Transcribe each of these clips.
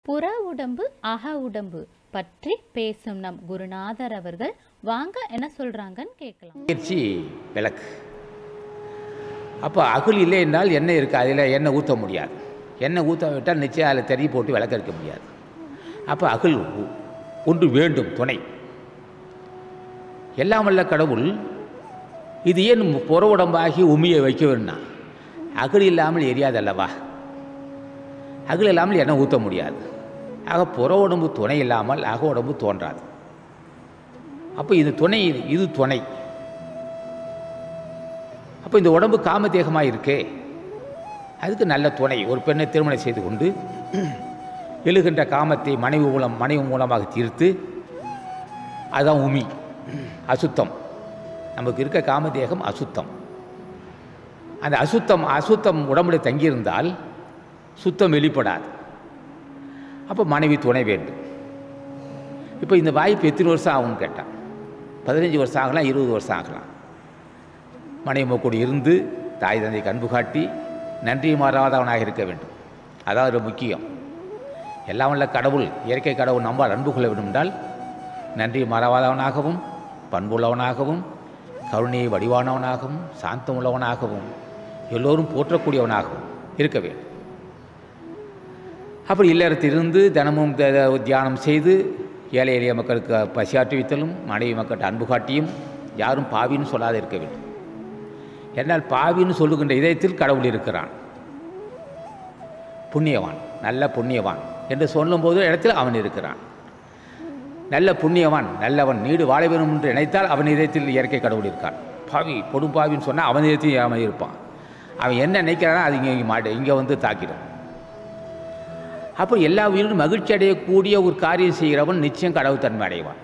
புற உடம்பு அக உடம்பு பற்றி பேசும் நம் குருநாதர் அவர்கள் வாங்க என்ன சொல்றாங்கன்னு கேட்கலாம் முயற்சி விளக்கு அப்போ அகுல் இல்லை என்றால் எண்ணெய் இருக்குது அதில் எண்ணெய் ஊற்ற முடியாது எண்ணெய் ஊற்ற விட்டால் நிச்சயம் அதில் தெரிய போட்டு விளக்க இருக்க முடியாது அப்போ அகுல் ஒ- ஒன்று வேண்டும் துணை எல்லாம் வல்ல கடவுள் இது ஏன் புற உடம்பாகி உமியை வைக்க வேணும்னா அகுல் இல்லாமல் எரியாதல்லவா அகுல் இல்லாமல் எண்ணெய் ஊற்ற முடியாது ஆக புற உடம்பு துணை இல்லாமல் அக உடம்பு தோன்றாது அப்போ இது துணை இது துணை அப்போ இந்த உடம்பு காமதேகமாக இருக்கே அதுக்கு நல்ல துணை ஒரு பெண்ணை திருமணம் செய்து கொண்டு எழுகின்ற காமத்தை மனைவி மூலம் மனைவி மூலமாக தீர்த்து அதுதான் உமி அசுத்தம் நமக்கு இருக்க காமதேகம் அசுத்தம் அந்த அசுத்தம் அசுத்தம் உடம்புல தங்கியிருந்தால் சுத்தம் வெளிப்படாது அப்போ மனைவி துணை வேண்டும் இப்போ இந்த வாய்ப்பு எத்தனை வருஷம் ஆகும்னு கேட்டான் பதினஞ்சு வருஷம் ஆகலாம் இருபது வருஷம் ஆகலாம் மனைவி கூட இருந்து தாய் தந்தைக்கு அன்பு காட்டி நன்றி மாறாதவனாக இருக்க வேண்டும் அதான் ஒரு முக்கியம் எல்லாம் வல்ல கடவுள் இயற்கை கடவுள் நம்மால் அன்பு கொள்ள வேண்டும் என்றால் நன்றி மறவாதவனாகவும் பண்புள்ளவனாகவும் கருணையை வடிவானவனாகவும் சாந்தமுள்ளவனாகவும் எல்லோரும் போற்றக்கூடியவனாகவும் இருக்க வேண்டும் அப்படி இல்லறத்திலிருந்து தினமும் த- த- தியானம் செய்து ஏழை எளிய மக்களுக்கு பசியாற்றுவித்தலும் மனைவி மக்கள்கிட்ட அன்பு காட்டியும் யாரும் பாவின்னு சொல்லாத இருக்க வேண்டும் என்னால் பாவின்னு சொல்லுகின்ற இதயத்தில் கடவுள் இருக்கிறான் புண்ணியவான் நல்ல புண்ணியவான் என்று சொல்லும்போது இடத்தில் அவன் இருக்கிறான் நல்ல புண்ணியவான் நல்லவன் நீடு வாழ வேண்டும் என்று நினைத்தால் அவன் இதயத்தில் இயற்கை கடவுள் இருக்கான் பாவி பொடும் பாவின்னு சொன்னால் அவன் இதயத்தில் அவன் இருப்பான் அவன் என்ன நினைக்கிறானோ அது இங்கே இங்கே மாட்ட இங்கே வந்து தாக்கிடும் அப்போ எல்லா உயிரும் மகிழ்ச்சி அடையக்கூடிய ஒரு காரியம் செய்கிறவன் நிச்சயம் கடவுள் தன்மை அடைவான்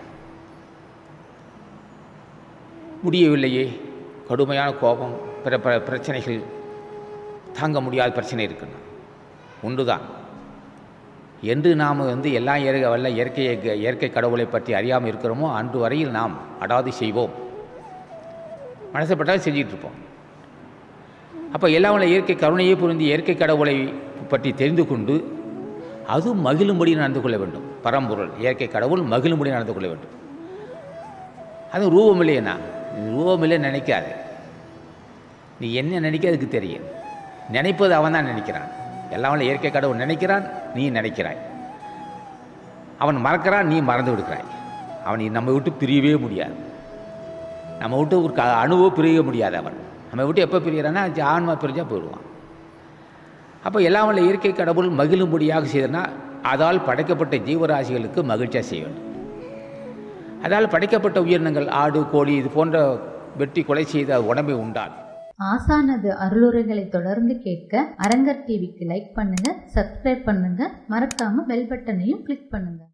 முடியவில்லையே கடுமையான கோபம் பிற பிற பிரச்சனைகள் தாங்க முடியாத பிரச்சனை இருக்குன்னு ஒன்றுதான் என்று நாம் வந்து எல்லா இயற்கை வல்ல இயற்கை இயற்கை கடவுளை பற்றி அறியாமல் இருக்கிறோமோ அன்று வரையில் நாம் அடாது செய்வோம் மனசப்பட்டால் செஞ்சிட்டு இருப்போம் அப்போ எல்லாம் வல்ல இயற்கை கருணையை புரிந்து இயற்கை கடவுளை பற்றி தெரிந்து கொண்டு அது மகிழும்படி நடந்து கொள்ள வேண்டும் பரம்பொருள் இயற்கை கடவுள் மகிழும்படி நடந்து கொள்ள வேண்டும் அது ரூபம் இல்லையண்ணா ரூபம் இல்லை நினைக்காது நீ என்ன நினைக்க அதுக்கு தெரியும் நினைப்பது அவன் தான் நினைக்கிறான் எல்லாம் வல்ல இயற்கை கடவுள் நினைக்கிறான் நீ நினைக்கிறாய் அவன் மறக்கிறான் நீ மறந்து விடுக்கிறாய் அவன் நம்ம விட்டு பிரியவே முடியாது நம்ம விட்டு ஒரு க அணுவோ பிரிய முடியாது அவன் நம்ம விட்டு எப்போ பிரியறான்னா ஆன்மா பிரிஞ்சா போயிடுவான் அப்போ எல்லாம் வல்ல இயற்கை கடவுள் மகிழும்படியாக செய்தனா அதால் படைக்கப்பட்ட ஜீவராசிகளுக்கு மகிழ்ச்சியாக செய்ய வேண்டும் அதால் படைக்கப்பட்ட உயிரினங்கள் ஆடு கோழி இது போன்ற வெட்டி கொலை செய்த உடம்பை உண்டால் ஆசானது அருளுரைகளை தொடர்ந்து கேட்க அரங்கர் டிவிக்கு லைக் பண்ணுங்க சப்ஸ்கிரைப் பண்ணுங்க மறக்காம பெல் பட்டனையும் கிளிக் பண்ணுங்க